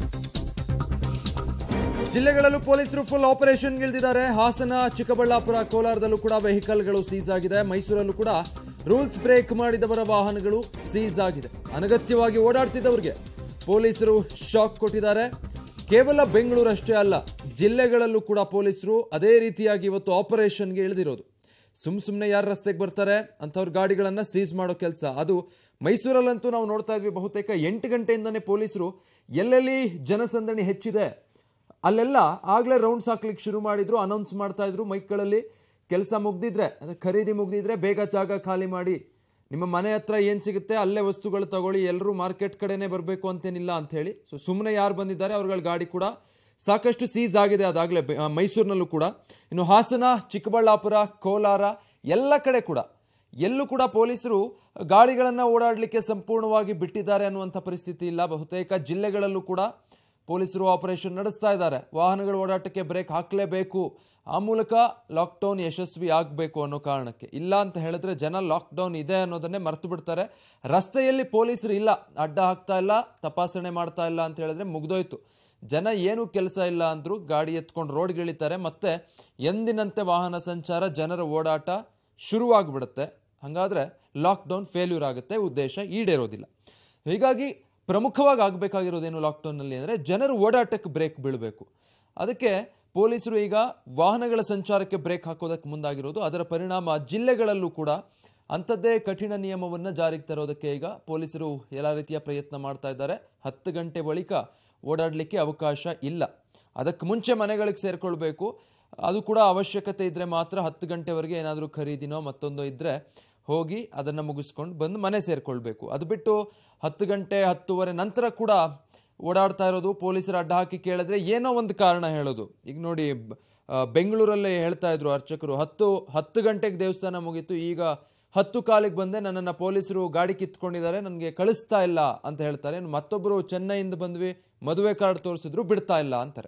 ಜಿಲ್ಲೆಗಳಲ್ಲೂ ಪೊಲೀಸರು full operation ಇಳಿದಿದ್ದಾರೆ ಹಾಸನ ಚಿಕ್ಕಬಳ್ಳಾಪುರ ಕೋಲಾರದಲ್ಲೂ ಕೂಡ ವೆಹಿಕಲ್ಗಳು ಸೀಸ್ ಆಗಿದೆ ಮೈಸೂರಲ್ಲೂ ಕೂಡ ರೂಲ್ಸ್ ಬ್ರೇಕ್ ಮಾಡಿದವರ ವಾಹನಗಳು ಸೀಸ್ ಆಗಿದೆ ಅನಗತ್ಯವಾಗಿ ಓಡಾಡ್ತಿದ್ದವರಿಗೆ ಪೊಲೀಸರು ಶಾಕ್ ಕೊಟ್ಟಿದ್ದಾರೆ ಕೇವಲ ಬೆಂಗಳೂರು ಅಷ್ಟೇ ಅಲ್ಲ ಜಿಲ್ಲೆಗಳಲ್ಲೂ ಕೂಡ ಪೊಲೀಸರು ಅದೇ ರೀತಿಯಾಗಿ ಇವತ್ತು ಆಪರೇಷನ್ಗೆ ಇಳಿದಿರೋದು ಸುಮ್ ಸುಮ್ಮನೆ ಯಾರು ರಸ್ತೆಗೆ ಬರ್ತಾರೆ ಅಂಥವ್ರ ಗಾಡಿಗಳನ್ನ ಸೀಸ್ ಮಾಡೋ ಕೆಲಸ ಅದು ಮೈಸೂರಲ್ಲಂತೂ ನಾವು ನೋಡ್ತಾ ಇದ್ವಿ ಬಹುತೇಕ ಎಂಟು ಗಂಟೆಯಿಂದನೇ ಪೊಲೀಸರು ಎಲ್ಲೆಲ್ಲಿ ಜನಸಂದಣಿ ಹೆಚ್ಚಿದೆ ಅಲ್ಲೆಲ್ಲ ಆಗ್ಲೇ ರೌಂಡ್ಸ್ ಹಾಕ್ಲಿಕ್ಕೆ ಶುರು ಮಾಡಿದ್ರು ಅನೌನ್ಸ್ ಮಾಡ್ತಾ ಇದ್ರು ಮೈಕ್ಗಳಲ್ಲಿ ಕೆಲಸ ಮುಗ್ದಿದ್ರೆ ಅಂದ್ರೆ ಖರೀದಿ ಮುಗ್ದಿದ್ರೆ ಬೇಗ ಜಾಗ ಖಾಲಿ ಮಾಡಿ ನಿಮ್ಮ ಮನೆ ಹತ್ರ ಏನು ಸಿಗುತ್ತೆ ಅಲ್ಲೇ ವಸ್ತುಗಳು ತಗೊಳ್ಳಿ ಎಲ್ಲರೂ ಮಾರ್ಕೆಟ್ ಕಡೆನೇ ಬರಬೇಕು ಅಂತೇನಿಲ್ಲ ಅಂತ ಹೇಳಿ ಸೊ ಸುಮ್ಮನೆ ಯಾರು ಬಂದಿದ್ದಾರೆ ಅವ್ರಗಳ ಗಾಡಿ ಕೂಡ ಸಾಕಷ್ಟು ಸೀಸ್ ಆಗಿದೆ ಅದಾಗಲೇ ಮೈಸೂರಿನಲ್ಲೂ ಕೂಡ ಇನ್ನು ಹಾಸನ ಚಿಕ್ಕಬಳ್ಳಾಪುರ ಕೋಲಾರ ಎಲ್ಲ ಕಡೆ ಕೂಡ ಎಲ್ಲೂ ಕೂಡ ಪೊಲೀಸರು ಗಾಡಿಗಳನ್ನು ಓಡಾಡಲಿಕ್ಕೆ ಸಂಪೂರ್ಣವಾಗಿ ಬಿಟ್ಟಿದ್ದಾರೆ ಅನ್ನುವಂಥ ಪರಿಸ್ಥಿತಿ ಇಲ್ಲ ಬಹುತೇಕ ಜಿಲ್ಲೆಗಳಲ್ಲೂ ಕೂಡ ಪೊಲೀಸರು ಆಪರೇಷನ್ ನಡೆಸ್ತಾ ಇದ್ದಾರೆ ವಾಹನಗಳ ಓಡಾಟಕ್ಕೆ ಬ್ರೇಕ್ ಹಾಕಲೇಬೇಕು ಆ ಮೂಲಕ ಲಾಕ್ಡೌನ್ ಯಶಸ್ವಿ ಆಗಬೇಕು ಅನ್ನೋ ಕಾರಣಕ್ಕೆ ಇಲ್ಲ ಅಂತ ಹೇಳಿದ್ರೆ ಜನ ಲಾಕ್ಡೌನ್ ಇದೆ ಅನ್ನೋದನ್ನೇ ಮರ್ತು ಬಿಡ್ತಾರೆ ರಸ್ತೆಯಲ್ಲಿ ಪೊಲೀಸರು ಇಲ್ಲ ಅಡ್ಡ ಹಾಕ್ತಾ ಇಲ್ಲ ತಪಾಸಣೆ ಮಾಡ್ತಾ ಇಲ್ಲ ಅಂತ ಹೇಳಿದ್ರೆ ಮುಗ್ದೋಯ್ತು ಜನ ಏನೂ ಕೆಲಸ ಇಲ್ಲ ಅಂದರೂ ಗಾಡಿ ಎತ್ಕೊಂಡು ರೋಡ್ಗಿಳಿತಾರೆ ಮತ್ತೆ ಎಂದಿನಂತೆ ವಾಹನ ಸಂಚಾರ ಜನರ ಓಡಾಟ ಶುರುವಾಗ್ಬಿಡುತ್ತೆ ಹಾಗಾದರೆ ಲಾಕ್ಡೌನ್ ಫೇಲ್ಯೂರ್ ಆಗುತ್ತೆ ಉದ್ದೇಶ ಈಡೇರೋದಿಲ್ಲ ಹೀಗಾಗಿ ಪ್ರಮುಖವಾಗಿ ಆಗಬೇಕಾಗಿರೋದೇನು ಲಾಕ್ಡೌನ್ನಲ್ಲಿ ಅಂದರೆ ಜನರು ಓಡಾಟಕ್ಕೆ ಬ್ರೇಕ್ ಬೀಳಬೇಕು ಅದಕ್ಕೆ ಪೊಲೀಸರು ಈಗ ವಾಹನಗಳ ಸಂಚಾರಕ್ಕೆ ಬ್ರೇಕ್ ಹಾಕೋದಕ್ಕೆ ಮುಂದಾಗಿರೋದು ಅದರ ಪರಿಣಾಮ ಜಿಲ್ಲೆಗಳಲ್ಲೂ ಕೂಡ ಅಂಥದ್ದೇ ಕಠಿಣ ನಿಯಮವನ್ನು ಜಾರಿಗೆ ತರೋದಕ್ಕೆ ಈಗ ಪೊಲೀಸರು ಎಲ್ಲ ರೀತಿಯ ಪ್ರಯತ್ನ ಮಾಡ್ತಾ ಇದ್ದಾರೆ ಹತ್ತು ಗಂಟೆ ಬಳಿಕ ಓಡಾಡಲಿಕ್ಕೆ ಅವಕಾಶ ಇಲ್ಲ ಅದಕ್ಕೆ ಮುಂಚೆ ಮನೆಗಳಿಗೆ ಸೇರಿಕೊಳ್ಬೇಕು ಅದು ಕೂಡ ಅವಶ್ಯಕತೆ ಇದ್ದರೆ ಮಾತ್ರ ಹತ್ತು ಗಂಟೆವರೆಗೆ ಏನಾದರೂ ಖರೀದಿನೋ ಮತ್ತೊಂದೋ ಇದ್ದರೆ ಹೋಗಿ ಅದನ್ನು ಮುಗಿಸ್ಕೊಂಡು ಬಂದು ಮನೆ ಸೇರಿಕೊಳ್ಬೇಕು ಅದು ಬಿಟ್ಟು ಹತ್ತು ಗಂಟೆ ಹತ್ತುವರೆ ನಂತರ ಕೂಡ ಓಡಾಡ್ತಾ ಇರೋದು ಪೊಲೀಸರು ಅಡ್ಡ ಹಾಕಿ ಕೇಳಿದ್ರೆ ಏನೋ ಒಂದು ಕಾರಣ ಹೇಳೋದು ಈಗ ನೋಡಿ ಬ- ಆ, ಬೆಂಗಳೂರಲ್ಲೇ ಹೇಳ್ತಾ ಇದ್ರು ಅರ್ಚಕರು ಹತ್ತು ಹತ್ತು ಗಂಟೆಗೆ ದೇವಸ್ಥಾನ ಮುಗೀತು ಈಗ ಹತ್ತು ಕಾಲಿಗೆ ಬಂದೆ ನನ್ನನ್ನು ಪೊಲೀಸರು ಗಾಡಿ ಕಿತ್ಕೊಂಡಿದ್ದಾರೆ ನನಗೆ ಕಳಿಸ್ತಾ ಇಲ್ಲ ಅಂತ ಹೇಳ್ತಾರೆ ಇನ್ನು ಮತ್ತೊಬ್ಬರು ಚೆನ್ನೈಯಿಂದ ಬಂದ್ವಿ ಮದುವೆ ಕಾರ್ಡ್ ತೋರಿಸಿದ್ರು ಬಿಡ್ತಾ ಇಲ್ಲ ಅಂತಾರೆ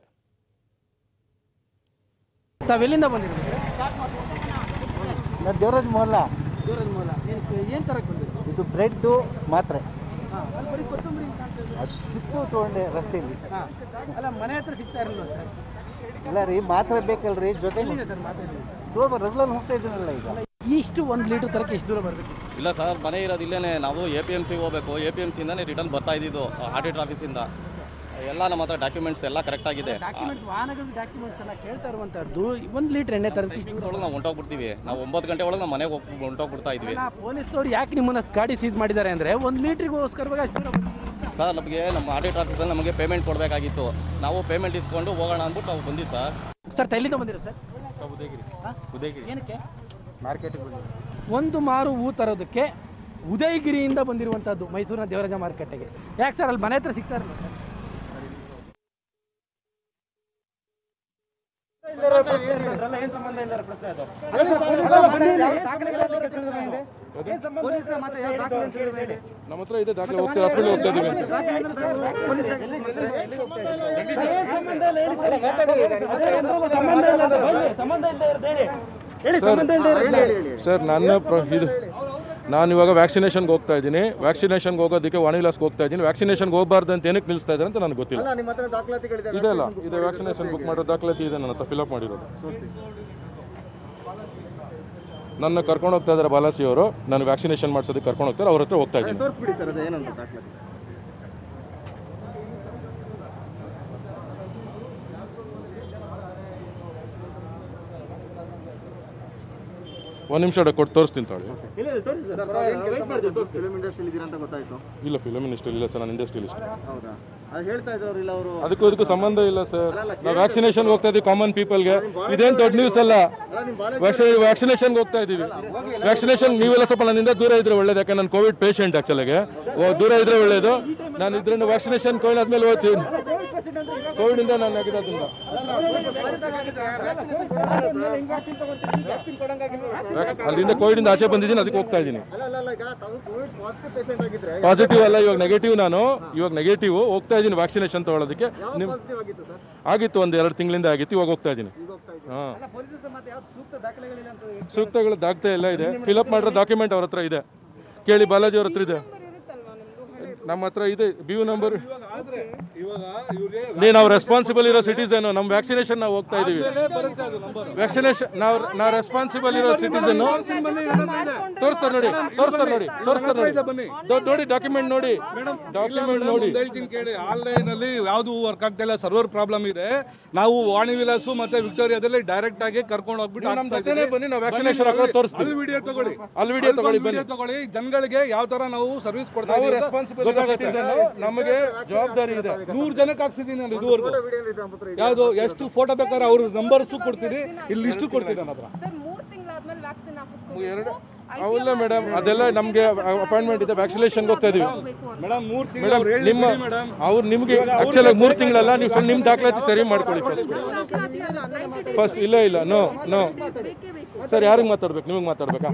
ತಾವೆಲ್ಲಿಂದ ಬಂದಿರೋದು ನಾನು ದೇವರಾಜ್ ಮೊಹಲ್ಲ ದೂರದ ಮೂಲ ಏನು ಏನು ತರಕ್ಕೆ ಬಂದಿರೋದು ಇದು ಬ್ರೆಡ್ಡು ಮಾತ್ರೆ ಹಾಂ ಅಲ್ಲಿ ಬರೀ ಕೊತ್ತಂಬರಿ ಅಂತ ಕಾಣ್ತಾ ಇದೆ. ಅದು ಸಿಕ್ತು ತೊಗೊಂಡೆ ರಸ್ತೆಯಲ್ಲಿ ಹಾಂ ಅಲ್ಲ ಮನೆ ಹತ್ರ ಸಿಗ್ತಾ ಇರಲಿಲ್ಲ ಸರ್ ಇಲ್ಲ ರೀ ಮಾತ್ರೆ ಬೇಕಲ್ರಿ ಜೊತೆ ಎಲ್ಲಿದೆ ಸರ್ ಮಾತಾಡಿ ತೊಗೊಂಡು ರೆಗ್ಯುಲರ್ ಹೋಗ್ತಾ ಇದ್ದೀನಲ್ಲ ಈಗ ಇಷ್ಟು ಒಂದು ಲೀಟ್ರ್ ತರಕ್ಕೆ ಎಷ್ಟು ದೂರ ಬರಬೇಕು ಇಲ್ಲ ಸರ್ ಮನೆ ಇರೋದು ಇಲ್ಲೇ ನಾವು ಎ ಪಿ ಎಮ್ ಸಿಗೆ ಹೋಗಬೇಕು ಎ ಪಿ ಎಮ್ ಸಿಂದಾನೆ ರಿಟರ್ನ್ ಬರ್ತಾ ಇದ್ದಿದ್ದು ಆಡಿಟ್ ಆಫೀಸಿಂದ ಎಲ್ಲ ನಮ್ಮ ಹತ್ರ ಡಾಕ್ಯುಮೆಂಟ್ಸ್ ಎಲ್ಲ ಕರೆಕ್ಟ್ ಆಗಿದೆ ಡಾಕ್ಯುಮೆಂಟ್ ವಾಹನಗಳ ಡಾಕ್ಯುಮೆಂಟ್ಸ್ ಎಲ್ಲ ಕೇಳ್ತಾ ಇರುವಂಥದ್ದು ಒಂದು ಲೀಟ್ರ್ ಎಣ್ಣೆ ತರಕ್ಕೆ ಇಷ್ಟು ದೂರ ಒಳಗೆ ನಾವು ಹೊಂಟೋಗ್ಬಿಡ್ತೀವಿ ನಾವು ಒಂಬತ್ತು ಗಂಟೆ ಒಳಗೆ ನಾವು ಮನೆಗೆ ಹೋಗಿ ಹೊಂಟೋಗ್ಬಿಡ್ತಾ ಇದ್ವಿ ಅಲ್ಲ ಪೊಲೀಸವ್ರು ಯಾಕೆ ನಿಮ್ಮನ್ನ ಗಾಡಿ ಸೀಸ್ ಮಾಡಿದ್ದಾರೆ ಅಂದರೆ ಒಂದು ಲೀಟ್ರಿಗೋಸ್ಕರವಾಗಿ ಅಷ್ಟು ದೂರ ಬಂದಿದ್ದೀರಾ? ಸರ್ ನಮಗೆ ನಮ್ಮ ಆಡಿಟ್ ಆಫೀಸಲ್ಲಿ ನಮಗೆ ಪೇಮೆಂಟ್ ಕೊಡಬೇಕಾಗಿತ್ತು ನಾವು ಪೇಮೆಂಟ್ ಇಸ್ಕೊಂಡು ಹೋಗೋಣ ಅಂದ್ಬಿಟ್ಟು ನಾವು ಬಂದಿದ್ದು ಸರ್ ಸರ್ ಎಲ್ಲಿಂದ ಬಂದಿರೋ ಸರ್ ಏನಕ್ಕೆ ಒಂದು ಮಾರು ಹೂ ತರೋದಕ್ಕೆ ಉದಯಗಿರಿಯಿಂದ ಬಂದಿರುವಂಥದ್ದು ಮೈಸೂರಿನ ದೇವರಾಜ ಮಾರುಕಟ್ಟೆಗೆ ಯಾಕೆ ಸರ್ ಅಲ್ಲಿ ಮನೆ ಹತ್ರ ಸಿಗ್ತಾ ಇರಲಿಲ್ಲ ಸರ್ ನಮ್ಮ ಹತ್ರ ಇದೆ ದಾಖಲೆ ಹೋಗ್ತಾ ಹಾಸ್ಪಿಟಲ್ ಹೋಗ್ತಾ ಇದೀವಿ ಅಂತ ಸರ್ ಸರ್ ನನ್ನ ಪ್ರ- ಇದು ನಾನು ಇವಾಗ ವ್ಯಾಕ್ಸಿನೇಷನ್ಗೆ ಹೋಗ್ತಾ ಇದ್ದೀನಿ ವ್ಯಾಕ್ಸಿನೇಷನ್ಗೆ ಹೋಗೋದಕ್ಕೆ ವಾಣಿಲಾಸ್ಗೆ ಹೋಗ್ತಾ ಇದ್ದೀನಿ ವ್ಯಾಕ್ಸಿನೇಷನ್ಗೆ ಹೋಗಬಾರ್ದು ಅಂತ ಏನಕ್ಕೆ ನಿಲ್ಲಿಸ್ತಾ ಇದ್ದಾರೆ ಅಂತ ನನಗೆ ಗೊತ್ತಿಲ್ಲ ನಿಮ್ಮ ಹತ್ರ ದಾಖಲಾತಿಗಳಿದೆ ಇದೆ ಅಲ್ಲ ಇದೆ ವ್ಯಾಕ್ಸಿನೇಷನ್ ಬುಕ್ ಮಾಡೋ ದಾಖಲಾತಿ ಇದೆ ನನ್ನ ಹತ್ರ ಫಿಲಪ್ ಮಾಡಿರೋದು ನನ್ನ ಕರ್ಕೊಂಡು ಹೋಗ್ತಾ ಇದ್ದಾರೆ ಬಾಲಾಸಿ ಅವರು ನಾನು ವ್ಯಾಕ್ಸಿನೇಷನ್ ಮಾಡಿಸೋದಕ್ಕೆ ಕರ್ಕೊಂಡು ಹೋಗ್ತಾರೆ ಅವ್ರ ಹತ್ರ ಹೋಗ್ತಾ ಇದ್ದೀನಿ ತೋರಿಸ್ಬಿಡಿ ಸರ್ ಅದು ಏನಂತ ದಾಖಲಾತಿ ಒಂದು ನಿಮಿಷ ಕೊಟ್ಟು ತೋರಿಸ್ತೀನಿ ತಾಳಿ ಇಲ್ಲ ತೋರಿಸಿ ಸರ್ ಫಿಲ್ಮ್ ಇಂಡಸ್ಟ್ರಿಯಲ್ಲಿ ಇದ್ದೀರಾ ಅಂತ ಗೊತ್ತಾಯ್ತು ಇಲ್ಲ ಫಿಲಮ್ ಇಂಡಸ್ಟ್ರಿ ಇಲ್ಲ ಸರ್ ನಾನು ಇಂಡಸ್ಟ್ರಿಯಲಿಸ್ಟ್ ಹೌದಾ ಅದು ಹೇಳ್ತಾ ಇದ್ದವ್ರು ಇಲ್ಲ ಅವರು ಅದಕ್ಕೂ ಇದಕ್ಕೂ ಸಂಬಂಧ ಇಲ್ಲ ಸರ್ ನಾವು ವ್ಯಾಕ್ಸಿನೇಷನ್ ಹೋಗ್ತಾ ಇದೀವಿ ಕಾಮನ್ ಪೀಪಲ್ಗೆ ಇದೇನು ದೊಡ್ಡ ನ್ಯೂಸ್ ಅಲ್ಲ ವ್ಯಾಕ್ಸಿನೇಷನ್ಗೆ ಹೋಗ್ತಾ ಇದೀವಿ ವ್ಯಾಕ್ಸಿನೇಷನ್ ನೀವೆಲ್ಲ ಸ್ವಲ್ಪ ನನ್ನಿಂದ ದೂರ ಇದ್ರೆ ಒಳ್ಳೇದು ಯಾಕೆ ನಾನು ಕೋವಿಡ್ ಪೇಷಂಟ್ ಆಕ್ಚುಲಿಗೆ ದೂರ ಇದ್ರೆ ಒಳ್ಳೇದು ನಾನು ಇದರಿಂದ ವ್ಯಾಕ್ಸಿನೇಷನ್ ಕೋವಿಡ್ ಆದ್ಮೇಲೆ ಹೋಗ್ತೀನಿ ಕೋವಿಡ್ ಇಂದ ನಾನು ಆಗಿರೋದ್ರಿಂದ ವ್ಯಾಕ್- ಅಲ್ಲಿಂದ ಕೋವಿಡ್ ಇಂದ ಆಚೆ ಬಂದಿದ್ದೀನಿ ಅದಕ್ಕೆ ಹೋಗ್ತಾ ಇದ್ದೀನಿ ಅಲ್ಲ ಅಲ್ಲ ಅಲ್ಲ ಈಗ ತಾವು ಕೋವಿಡ್ ಪಾಸಿಟಿವ್ ಪೇಷಂಟ್ ಆಗಿದ್ರೆ ಪಾಸಿಟಿವ್ ಅಲ್ಲ ಇವಾಗ ನೆಗೆಟಿವ್ ನಾನು ಇವಾಗ ನೆಗೆಟಿವ್ ಹೋಗ್ತಾ ಇದ್ದೀನಿ ವ್ಯಾಕ್ಸಿನೇಷನ್ ತಗೊಳ್ಳೋದಕ್ಕೆ ನಿಮ್ ಪಾಸಿಟಿವ್ ಆಗಿತ್ತು ಸರ್ ಆಗಿತ್ತು ಒಂದು ಎರಡು ತಿಂಗಳಿಂದ ಆಗಿತ್ತು ಇವಾಗ ಹೋಗ್ತಾ ಇದ್ದೀನಿ ಈಗ ಹೋಗ್ತಾ ಇದ್ದೀವಿ ಹಾಂ ಪೊಲೀಸರು ಮತ್ತೆ ಯಾವ ಸೂಕ್ತ ದಾಖಲೆಗಳಿಲ್ಲ ಅಂತ ಸೂಕ್ತಗಳು ದಾಖಲೆ ಎಲ್ಲ ಇದೆ ಫಿಲಪ್ ಮಾಡಿರೋ ಡಾಕ್ಯುಮೆಂಟ್ ಅವ್ರ ಹತ್ರ ಇದೆ ಕೇಳಿ ಬಾಲಾಜಿ ಅವ್ರ ಹತ್ರ ಇದೆ ನಮ್ಮ ಹತ್ರ ಇದೆ ಬಿ ಯು ನಂಬರ್ ನೀ ನಾವು ರೆಸ್ಪಾನ್ಸಿಬಲ್ ಇರೋ ಸಿಟಿಸನ್ ನಮ್ಮ ವ್ಯಾಕ್ಸಿನೇಷನ್ ನಾವು ಹೋಗ್ತಾ ಇದೀವಿ ವ್ಯಾಕ್ಸಿನೇಷನ್ ನಾವು ನಾವು ರೆಸ್ಪಾನ್ಸಿಬಲ್ ಇರೋ ಸಿಟಿಸನ್ ತೋರಿಸ್ತಾರೆ ನೋಡಿ ತೋರಿಸ್ತಾರೆ ನೋಡಿ ತೋರಿಸ್ತಾರೆ ನೋಡಿ ದೊ- ನೋಡಿ ಡಾಕ್ಯುಮೆಂಟ್ ನೋಡಿ ಡಾಕ್ಯುಮೆಂಟ್ ನೋಡಿ ಹೇಳ್ತೀನಿ ಕೇಳಿ ಆನ್ಲೈನ್ ಅಲ್ಲಿ ಯಾವುದು ವರ್ಕ್ ಆಗ್ತಾ ಇಲ್ಲ ಸರ್ವರ್ ಪ್ರಾಬ್ಲಮ್ ಇದೆ ನಾವು ವಾಣಿ ವಿಲಾಸು ಮತ್ತೆ ವಿಕ್ಟೋರಿಯಾದಲ್ಲಿ ಡೈರೆಕ್ಟ್ ಆಗಿ ಕರ್ಕೊಂಡು ಹೋಗ್ಬಿಟ್ಟು ನಮ್ಮ ಹಾಕ್ಸ್ತಾ ಜೊತೆನೇ ಇದೀವಿ. ಬನ್ನಿ ನಾವು ವ್ಯಾಕ್ಸಿನೇಷನ್ ಹಾಕೋದು ತೋರಿಸ್ತೀವಿ ಅಲ್ಲಿ ವಿಡಿಯೋ ತಗೊಳ್ಳಿ ಅಲ್ಲಿ ವಿಡಿಯೋ ತಗೊಳ್ಳಿ ವಿಡಿಯೋ ಬನ್ನಿ ತಗೊಳ್ಳಿ ಜನಗಳಿಗೆ ಯಾವ ತರ ನಾವು ಸರ್ವಿಸ್ ಕೊಡ್ತಾ ನಾವು ಇದೀವಿ ಅಂತ ರೆಸ್ಪಾನ್ಸಿಬಲ್ ಗೊತ್ತಾಗುತ್ತೆ ನಮಗೆ ಜವಾಬ್ದಾರಿ ಇದೆ ನೂರು ಜನಕ್ಕೆ ಹಾಕ್ಸಿದೀನಿ ನಾನು ಇದುವರೆಗೂ ಯಾವುದು ಎಷ್ಟು ಫೋಟೋ ಬೇಕಾದ್ರೆ ಅವ್ರ ನಂಬರ್ಸು ಕೊಡ್ತೀನಿ ಇಲ್ಲಿ ಲಿಸ್ಟು ಕೊಡ್ತೀನಿ ನನ್ನ ಹತ್ರ ಸರ್ ಮೂರ್ ತಿಂಗಳಾದ್ಮೇಲೆ ವ್ಯಾಕ್ಸಿನ್ ಹಾಕಿಸ್ಕೊಂಡು ಎರಡು ಅವಲ್ಲ ಮೇಡಮ್ ಅದೆಲ್ಲ ನಮಗೆ ಅಪಾಯಿಂಟ್ಮೆಂಟ್ ಇದೆ ವ್ಯಾಕ್ಸಿನೇಷನ್ಗೆ ಹೋಗ್ತಾ ಇದೀವಿ ಮೇಡಮ್ ಮೂರು ತಿಂಗಳು ಮೇಡಮ್ ಅವ್ರು ಹೇಳಿದ್ದು ನಿಮ್ಮ ಬಿಡಿ ಮೇಡಮ್ ಅವ್ರು ನಿಮ್ಗೆ ಆಕ್ಚುಲಿ ಮೂರು ತಿಂಗಳಲ್ಲ ನೀವು ಸ್ವಲ್ಪ ನಿಮ್ಮ ದಾಖಲಾತಿ ಸರಿ ಮಾಡ್ಕೊಳ್ಳಿ ಫಸ್ಟ್ ದಾಖಲಾತಿ ಅಲ್ಲ ನೈಂಟಿ ಡೇಸ್ ಫಸ್ಟ್ ಇಲ್ಲ ಇಲ್ಲ ನೋ ನೋ ಬೇಕೇ ಬೇಕು ಸರ್ ಯಾರಿಗೆ ಮಾತಾಡ್ಬೇಕು ನಿಮಗೆ ಮಾತಾಡ್ಬೇಕಾ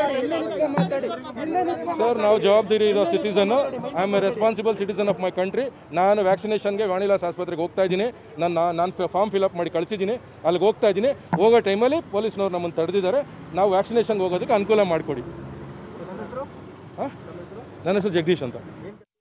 ಸರ್ ನಾವು ಜವಾಬ್ದಾರಿ ಇರೋ citizen I am a responsible citizen of my country ನಾನು ವ್ಯಾಕ್ಸಿನೇಷನ್ಗೆ ವಾಣಿಲಾಸ್ ಆಸ್ಪತ್ರೆಗೆ ಹೋಗ್ತಾ ಇದ್ದೀನಿ ನಾನು ನಾನು ಫಾರ್ಮ್ ಫಿಲಪ್ ಮಾಡಿ ಕಳಿಸಿದ್ದೀನಿ ಅಲ್ಲಿಗೆ ಹೋಗ್ತಾ ಇದ್ದೀನಿ ಹೋಗೋ ಟೈಮಲ್ಲಿ ಪೊಲೀಸ್ನವ್ರು ನಮ್ಮನ್ನು ತಡೆದಿದ್ದಾರೆ ನಾವು ವ್ಯಾಕ್ಸಿನೇಷನ್ಗೆ ಹೋಗೋದಕ್ಕೆ ಅನುಕೂಲ ಮಾಡಿಕೊಡಿ ಹಾಂ ನನ್ನ ಹೆಸರು ಜಗದೀಶ್ ಅಂತ